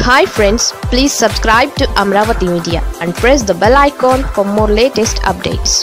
hi friends please subscribe to Amaravati media and press the bell icon for more latest updates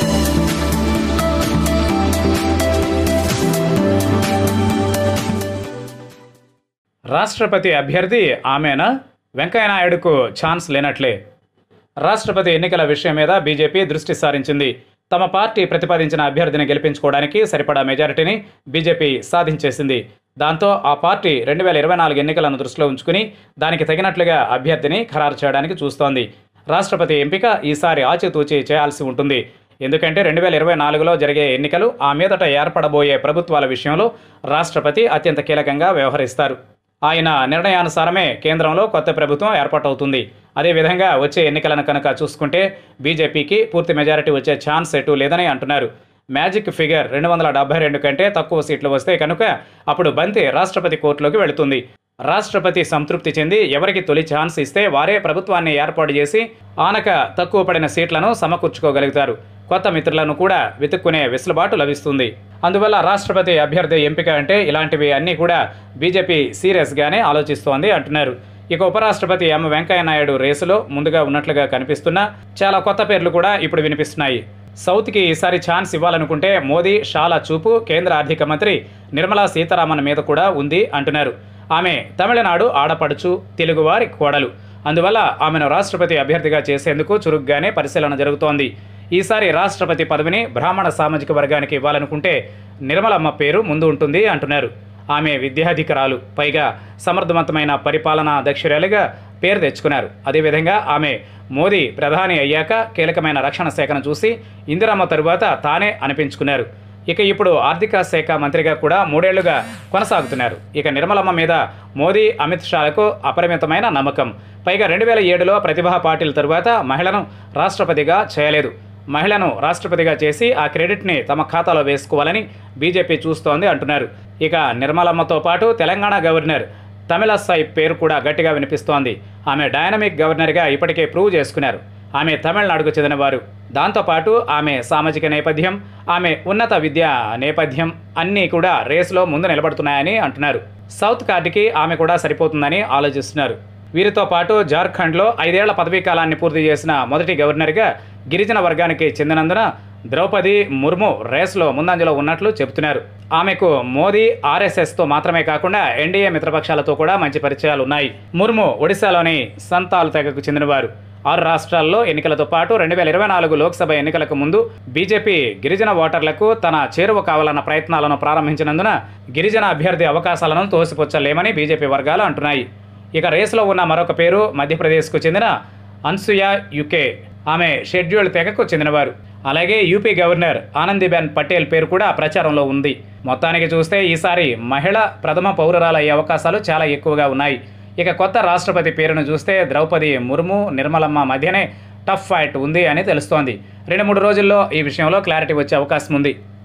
రాష్ట్రపతి అభ్యర్థి ఆమెనా వెంకయ్యనాయుడుకు chance లేనట్లే రాష్ట్రపతి ఎన్నికల విషయం మీద బీజేపీ దృష్టి సారించింది తమ పార్టీ ప్రతిపాదించిన అభ్యర్థిని గెలిపించుకోవడానికి సరిపడా మెజారిటీని బీజేపీ సాధించేసింది దాంతో ఆ పార్టీ రెండు వేల ఇరవై నాలుగు ఎన్నికలను దృష్టిలో ఉంచుకుని దానికి తగినట్లుగా అభ్యర్థిని ఖరారు చేయడానికి చూస్తోంది రాష్ట్రపతి ఎంపిక ఈసారి ఆచితూచి చేయాల్సి ఉంటుంది ఎందుకంటే రెండు వేల ఇరవై నాలుగులో జరిగే ఎన్నికలు ఆ మీదట ఏర్పడబోయే ప్రభుత్వాల విషయంలో రాష్ట్రపతి అత్యంత కీలకంగా వ్యవహరిస్తారు ఆయన నిర్ణయానుసారమే కేంద్రంలో కొత్త ప్రభుత్వం ఏర్పాటవుతుంది అదేవిధంగా వచ్చే ఎన్నికలను కనుక చూసుకుంటే బీజేపీకి పూర్తి మెజారిటీ వచ్చే ఛాన్స్ ఎటు లేదని అంటున్నారు మ్యాజిక్ ఫిగర్ రెండు వందల డెబ్బై రెండు కంటే తక్కువ సీట్లు వస్తే కనుక అప్పుడు బంతి రాష్ట్రపతి కోర్టులోకి వెళుతుంది రాష్ట్రపతి సంతృప్తి చెంది ఎవరికి తొలి ఛాన్స్ ఇస్తే వారే ప్రభుత్వాన్ని ఏర్పాటు చేసి ఆనక తక్కువ పడిన సీట్లను సమకూర్చుకోగలుగుతారు కొత్త మిత్రులను కూడా వెతుక్కునే వెసులుబాటు లభిస్తుంది అందువల్ల రాష్ట్రపతి అభ్యర్థి ఎంపిక అంటే ఇలాంటివి అన్నీ కూడా బీజేపీ సీరియస్గానే ఆలోచిస్తోంది అంటున్నారు ఇక ఉపరాష్ట్రపతి ఎం వెంకయ్యనాయుడు రేసులో ముందుగా ఉన్నట్లుగా కనిపిస్తున్నా చాలా కొత్త పేర్లు కూడా ఇప్పుడు వినిపిస్తున్నాయి సౌత్కి ఈసారి ఛాన్స్ ఇవ్వాలనుకుంటే మోదీ షాలా చూపు కేంద్ర ఆర్థిక మంత్రి నిర్మలా సీతారామన్ మీద కూడా ఉంది అంటున్నారు ఆమె తమిళనాడు ఆడపడుచు తెలుగువారి కోడలు అందువల్ల ఆమెను రాష్ట్రపతి అభ్యర్థిగా చేసేందుకు చురుగ్గానే పరిశీలన జరుగుతోంది ఈసారి రాష్ట్రపతి పదవిని బ్రాహ్మణ సామాజిక వర్గానికి ఇవ్వాలనుకుంటే నిర్మలమ్మ పేరు ముందు ఉంటుంది అంటున్నారు ఆమె విద్యాధికరాలు పైగా సమర్థవంతమైన పరిపాలనా దక్షురాలుగా పేరు తెచ్చుకున్నారు అదేవిధంగా ఆమె మోదీ ప్రధాని అయ్యాక కీలకమైన రక్షణ శాఖను చూసి ఇందిరమ్మ తరువాత తానే అనిపించుకున్నారు ఇక ఇప్పుడు ఆర్థిక శాఖ మంత్రిగా కూడా మూడేళ్లుగా కొనసాగుతున్నారు ఇక నిర్మలమ్మ మీద మోదీ అమిత్ షాలకు అపరిమితమైన నమ్మకం పైగా రెండు వేల ఏడులో ప్రతిభా పాటిల్ తరువాత మహిళను రాష్ట్రపతిగా చేయలేదు మహిళను రాష్ట్రపతిగా చేసి ఆ క్రెడిట్ని తమ ఖాతాలో వేసుకోవాలని బీజేపీ చూస్తోంది అంటున్నారు ఇక నిర్మలమ్మతో పాటు తెలంగాణ గవర్నర్ తమిళసై పేరు కూడా గట్టిగా వినిపిస్తోంది ఆమె డైనమిక్ గవర్నర్గా ఇప్పటికే ప్రూవ్ చేసుకున్నారు ఆమె తమిళనాడుకు చెందినవారు దాంతోపాటు ఆమె సామాజిక నేపథ్యం ఆమె ఉన్నత విద్యా నేపథ్యం అన్నీ కూడా రేసులో ముందు నిలబడుతున్నాయని అంటున్నారు సౌత్ కార్డుకి ఆమె కూడా సరిపోతుందని ఆలోచిస్తున్నారు వీరితో పాటు జార్ఖండ్లో ఐదేళ్ల పదవీ కాలాన్ని పూర్తి చేసిన మొదటి గవర్నర్గా గిరిజన వర్గానికి చెందినందున ద్రౌపది ముర్ము రేసులో ముందంజలో ఉన్నట్లు చెబుతున్నారు ఆమెకు మోదీ ఆర్ఎస్ఎస్తో మాత్రమే కాకుండా ఎన్డీఏ మిత్రపక్షాలతో కూడా మంచి పరిచయాలు ఉన్నాయి ముర్ము ఒడిశాలోని సంతాల్ తెగకు చెందినవారు ఆరు రాష్ట్రాల్లో ఎన్నికలతో పాటు రెండు వేల ఇరవై నాలుగు లోక్సభ ఎన్నికలకు ముందు బీజేపీ గిరిజన ఓటర్లకు తన చేరువ కావాలన్న ప్రయత్నాలను ప్రారంభించినందున గిరిజన అభ్యర్థి అవకాశాలను తోసిపుచ్చలేమని బీజేపీ వర్గాలు అంటున్నాయి ఇక రేసులో ఉన్న మరొక పేరు మధ్యప్రదేశ్కు చెందిన అన్సుయ యుకే ఆమె షెడ్యూల్డ్ తెగకు చెందినవారు అలాగే యూపీ గవర్నర్ ఆనందీబెన్ పటేల్ పేరు కూడా ప్రచారంలో ఉంది మొత్తానికి చూస్తే ఈసారి మహిళ ప్రథమ పౌరురాలు అయ్యే అవకాశాలు చాలా ఎక్కువగా ఉన్నాయి ఇక కొత్త రాష్ట్రపతి పేరును చూస్తే ద్రౌపది ముర్ము నిర్మలమ్మ మధ్యనే టఫ్ ఫైట్ ఉంది అని తెలుస్తోంది రెండు మూడు రోజుల్లో ఈ విషయంలో క్లారిటీ వచ్చే అవకాశం ఉంది